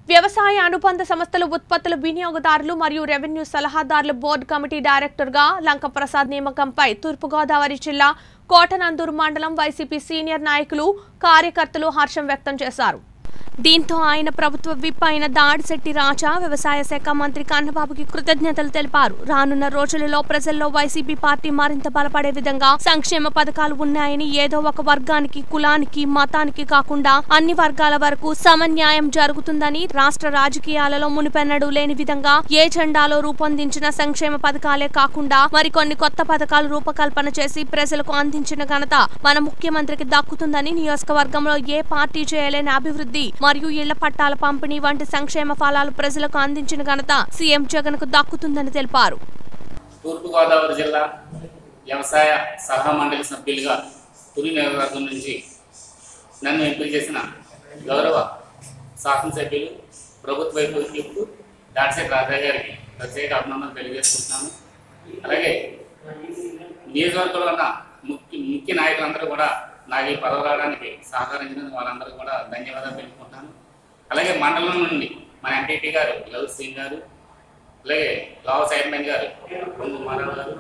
వ్యవసాయ అనుబంధ సంస్థల ఉత్పత్తుల వినియోగదారులు మరియు రెవెన్యూ సలహాదారుల బోర్డు కమిటీ డైరెక్టర్గా లంక ప్రసాద్ నియామకంపై తూర్పుగోదావరి జిల్లా కోటనందూరు మండలం వైసీపీ సీనియర్ నాయకులు కార్యకర్తలు హర్షం వ్యక్తం చేశారు దీంతో ఆయన ప్రభుత్వ విప్ అయిన దాడిశెట్టి రాజా వ్యవసాయ శాఖ మంత్రి కన్నబాబుకి కృతజ్ఞతలు తెలిపారు రానున్న రోజులలో ప్రజల్లో వైసీపీ పార్టీ మరింత బలపడే విధంగా సంక్షేమ పథకాలు ఉన్నాయని ఏదో ఒక వర్గానికి కులానికి మతానికి కాకుండా అన్ని వర్గాల వరకు సమన్యాయం జరుగుతుందని రాష్ట్ర రాజకీయాలలో మునిపెన్నడూ లేని విధంగా ఏ జెండాలో రూపొందించిన సంక్షేమ పథకాలే కాకుండా మరికొన్ని కొత్త పథకాలు రూపకల్పన చేసి ప్రజలకు అందించిన ఘనత మన ముఖ్యమంత్రికి దక్కుతుందని నియోజకవర్గంలో ఏ పార్టీ చేయలేని అభివృద్ధి మరియు ఇళ్ల పట్టాల పంపిణీ వంటి సంక్షేమ ఫలాలు ప్రజలకు అందించిన ఘనత సీఎం జగన్ కు దక్కుతుందని తెలిపారు తూర్పుగోదావరి జిల్లా వ్యవసాయ సలహా మండలి సభ్యులుగా తుని నియోజకవర్గం నుంచి నన్ను ఎంపిక చేసిన గౌరవ శాసనసభ్యులు ప్రభుత్వ వైపు వైపు దాడిశేఖర్ రాజా గారికి ప్రత్యేక అభినందనలు తెలియజేసుకుంటున్నాను అలాగే నియోజకవర్గంలో ఉన్న ముఖ్య ముఖ్య నాయకులందరూ కూడా నాకు ఈ పదవి రావడానికి సహకరించినందుకు వాళ్ళందరూ కూడా ధన్యవాదాలు తెలుపుకుంటాను అలాగే మండలం నుండి మన ఎంపీపీ గారు లవ్ సింగ్ గారు అలాగే లావ చైర్మన్ గారు పొంగు మారావు గారు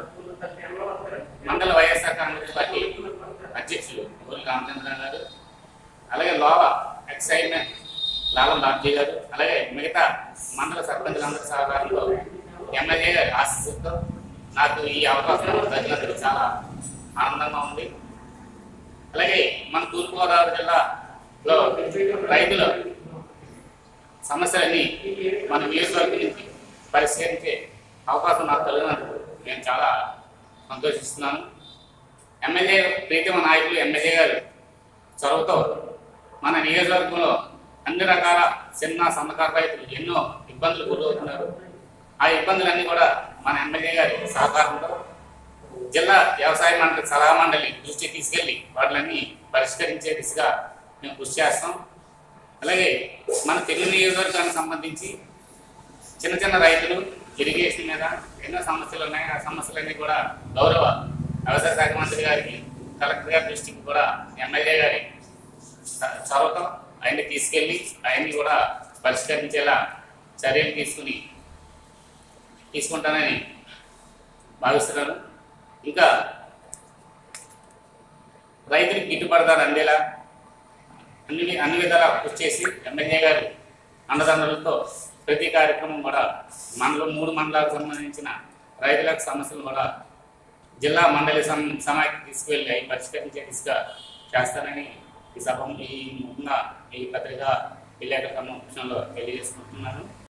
మండల వైఎస్ఆర్ కాంగ్రెస్ పార్టీ అధ్యక్షులు ఊరి రామచంద్ర గారు అలాగే లోవ ఎక్స్ చైర్మన్ లాలం బాబ్జీ గారు అలాగే మిగతా మండల సర్పంచులందరి సహకారంతో ఎమ్మెల్యే గారి ఆశీస్సుతో నాకు ఈ అవకాశం తగినందుకు చాలా ఆనందంగా ఉంది అలాగే మన తూర్పుగోదావరి జిల్లాలో రైతుల సమస్యలన్నీ మన నియోజకవర్గం నుంచి పరిష్కరించే అవకాశం నాకు కలిగినందుకు నేను చాలా సంతోషిస్తున్నాను ఎమ్మెల్యే ప్రీతిమ నాయకులు ఎమ్మెల్యే గారు చొరవతో మన నియోజకవర్గంలో అన్ని రకాల చిన్న సన్నకారు రైతులు ఎన్నో ఇబ్బందులు గురవుతున్నారు ఆ ఇబ్బందులన్నీ కూడా మన ఎమ్మెల్యే గారి సహకారంతో జిల్లా వ్యవసాయ మండలి సలహా మండలి దృష్టికి తీసుకెళ్లి వాటిలన్నీ పరిష్కరించే దిశగా మేము కృషి చేస్తాం అలాగే మన తెలుగు నియోజకవర్గానికి సంబంధించి చిన్న చిన్న రైతులు ఇరిగేషన్ మీద ఎన్నో సమస్యలు ఉన్నాయి ఆ సమస్యలన్నీ కూడా గౌరవ వ్యవసాయ శాఖ మంత్రి గారికి కలెక్టర్ గారి దృష్టికి కూడా ఎమ్మెల్యే గారి చ- చొరవతో ఆయన్ని తీసుకెళ్ళి ఆయన్ని కూడా పరిష్కరించేలా చర్యలు తీసుకుని తీసుకుంటానని భావిస్తున్నాను ఇంకా రైతులకు గిట్టుబాటు ధర అందేలా అన్ని అన్ని విధాలా కృషి చేసి ఎమ్మెల్యే గారు అండదండలతో ప్రతి కార్యక్రమం కూడా మండలం మూడు మండలాలకు సంబంధించిన రైతులకు సమస్యలు కూడా జిల్లా మండలి సమ సమాఖ్య తీసుకువెళ్ళి అవి పరిష్కరించే దిశగా చేస్తానని ఈ సభ ఈ ముఖ్యంగా ఈ పత్రిక విలేకరుల సమక్షంలో తెలియజేసుకుంటున్నాను